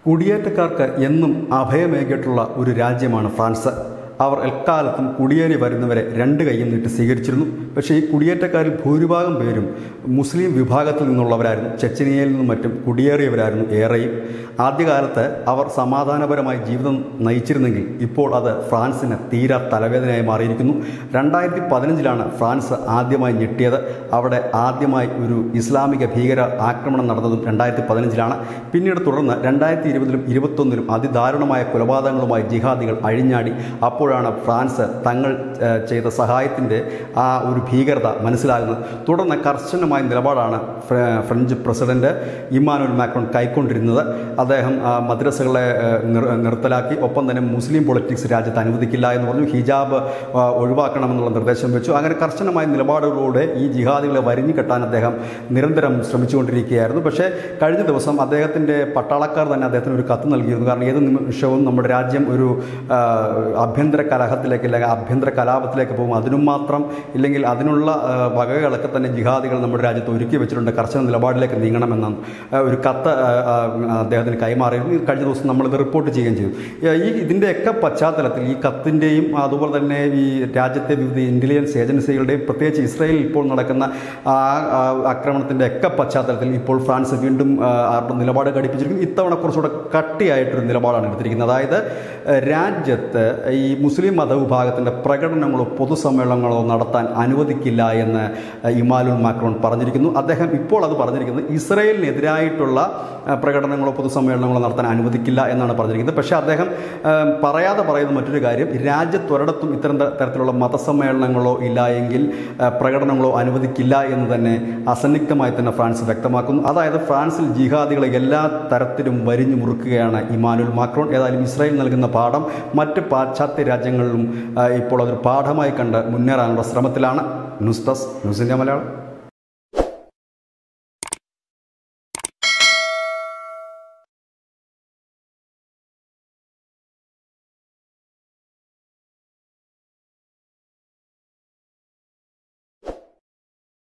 കുടിയേറ്റക്കാർക്ക് എന്നും അഭയമേകിയിട്ടുള്ള ഒരു രാജ്യമാണ് ഫ്രാൻസ് അവർ എക്കാലത്തും കുടിയേറി വരുന്നവരെ രണ്ട് കൈയും നീട്ടി സ്വീകരിച്ചിരുന്നു പക്ഷേ ഈ കുടിയേറ്റക്കാരിൽ ഭൂരിഭാഗം പേരും മുസ്ലിം വിഭാഗത്തിൽ നിന്നുള്ളവരായിരുന്നു ചെച്ചനിയയിൽ നിന്നും മറ്റും കുടിയേറിയവരായിരുന്നു ഏറെയും ആദ്യകാലത്ത് അവർ സമാധാനപരമായി ജീവിതം നയിച്ചിരുന്നെങ്കിൽ ഇപ്പോൾ അത് ഫ്രാൻസിന് തീരാ തലവേദനയായി മാറിയിരിക്കുന്നു രണ്ടായിരത്തി പതിനഞ്ചിലാണ് ഫ്രാൻസ് ആദ്യമായി ഞെട്ടിയത് അവിടെ ആദ്യമായി ഒരു ഇസ്ലാമിക ഭീകര ആക്രമണം നടന്നതും രണ്ടായിരത്തി പതിനഞ്ചിലാണ് പിന്നീട് തുടർന്ന് രണ്ടായിരത്തി ഇരുപതിലും ഇരുപത്തൊന്നിലും അതിദാരുണമായ കൊലപാതകങ്ങളുമായി ജിഹാദികൾ അഴിഞ്ഞാടി അപ്പോഴാണ് ഫ്രാൻസ് തങ്ങൾ ഏഹ്, ചെയ്ത സഹായത്തിൻ്റെ ആ ഒരു ഭീകരത മനസ്സിലാകുന്നത് തുടർന്ന് കർശനമായ നിലപാടാണ് ഫ്ര- ഫ്രഞ്ച് പ്രസിഡന്റ് ഇമ്മാനുവൽ മാക്രോൺ കൈക്കൊണ്ടിരുന്നത് അദ്ദേഹം ആ, മദ്രസകളെ ഏഹ്, നിർ- നിർത്തലാക്കി ഒപ്പം തന്നെ മുസ്ലിം പൊളിറ്റിക്സ് രാജ്യത്ത് അനുവദിക്കില്ല എന്ന് പറഞ്ഞു ഹിജാബ് ആ, ഒഴിവാക്കണമെന്നുള്ള നിർദ്ദേശം വെച്ചു അങ്ങനെ കർശനമായ നിലപാടുകളിലൂടെ ഈ ജിഹാദികളെ വരിഞ്ഞു കെട്ടാൻ അദ്ദേഹം നിരന്തരം ശ്രമിച്ചുകൊണ്ടിരിക്കുകയായിരുന്നു പക്ഷേ കഴിഞ്ഞ ദിവസം അദ്ദേഹത്തിൻ്റെ പട്ടാളക്കാർ തന്നെ അദ്ദേഹത്തിന് ഒരു കത്ത് നൽകിയിരുന്നു കാരണം ഏത് നിമിഷവും നമ്മുടെ രാജ്യം ഒരു ആ, ആഭ്യന്തര കലഹത്തിലേക്ക് അല്ലെങ്കിൽ ആഭ്യന്തര കലാപത്തിലേക്ക് പോകും അതിനും മാത്രം ഇല്ലെങ്കിൽ അതിനുള്ള ആ, വകകളൊക്കെ തന്നെ ജിഹാദികൾ നമ്മുടെ രാജ്യത്ത് ഒരുക്കി വെച്ചിട്ടുണ്ട് കർശന നിലപാടിലേക്ക് നീങ്ങണമെന്ന ആ, ഒരു കത്ത് ആ, ആ, അദ്ദേഹത്തിന് കൈമാറിയിരുന്നു ഇത് കഴിഞ്ഞ ദിവസം നമ്മളിത് റിപ്പോർട്ട് ചെയ്യുകയും ചെയ്തു ആ, ഈ ഇതിൻ്റെയൊക്കെ പശ്ചാത്തലത്തിൽ ഈ കത്തിൻ്റെയും അതുപോലെ തന്നെ ഈ രാജ്യത്തെ വിവിധ ഇൻ്റലിജൻസ് ഏജൻസികളുടെയും പ്രത്യേകിച്ച് ഇസ്രായേലിൽ ഇപ്പോൾ നടക്കുന്ന ആ ആ, ആക്രമണത്തിൻ്റെ ഒക്കെ പശ്ചാത്തലത്തിൽ ഇപ്പോൾ ഫ്രാൻസ് വീണ്ടും ആ, അവരുടെ നിലപാട് ഘടിപ്പിച്ചിരിക്കുന്നു ഇത്തവണ കുറച്ചുകൂടെ കട്ടിയായിട്ടൊരു നിലപാടാണ് എടുത്തിരിക്കുന്നത് അതായത് ആ, രാജ്യത്ത് ഈ മുസ്ലിം മതവിഭാഗത്തിൻ്റെ പ്രകടനങ്ങളോ പൊതുസമ്മേളനങ്ങളോ നടത്താൻ അനുവദിക്കില്ല എന്ന് ആ, ഇമാനുൽ മാക്രോൺ പറഞ്ഞിരിക്കുന്നു അദ്ദേഹം ഇപ്പോൾ അത് പറഞ്ഞിരിക്കുന്നത് ഇസ്രയേലിനെതിരായിട്ടുള്ള ആ, പ്രകടനങ്ങളോ പൊതുസമ്മേളനങ്ങളോ നടത്താൻ അനുവദിക്കില്ല എന്നാണ് പറഞ്ഞിരിക്കുന്നത് പക്ഷേ അദ്ദേഹം ആ, പറയാതെ പറയുന്ന മറ്റൊരു കാര്യം രാജ്യത്തൊരിടത്തും ഇത്തരം ത- തരത്തിലുള്ള മതസമ്മേളനങ്ങളോ ഇല്ല എങ്കിൽ ആ, പ്രകടനങ്ങളോ അനുവദിക്കില്ല എന്ന് തന്നെ അസന്നിഗ്ധമായി തന്നെ ഫ്രാൻസ് വ്യക്തമാക്കുന്നു അതായത് ഫ്രാൻസിൽ ജിഹാദികളെ എല്ലാ തരത്തിലും വരിഞ്ഞു മുറുക്കുകയാണ് ഇമാനുൽ മാക്രോൺ ഏതായാലും ഇസ്രായേൽ നൽകുന്ന പാഠം മറ്റ് പാശ്ചാത്യ രാജ്യങ്ങളിലും ആ, ഇപ്പോൾ അതൊരു പാഠമായി കണ്ട് മുന്നേറാനുള്ള ശ്രമത്തിലാണ് news desk news India Malayalam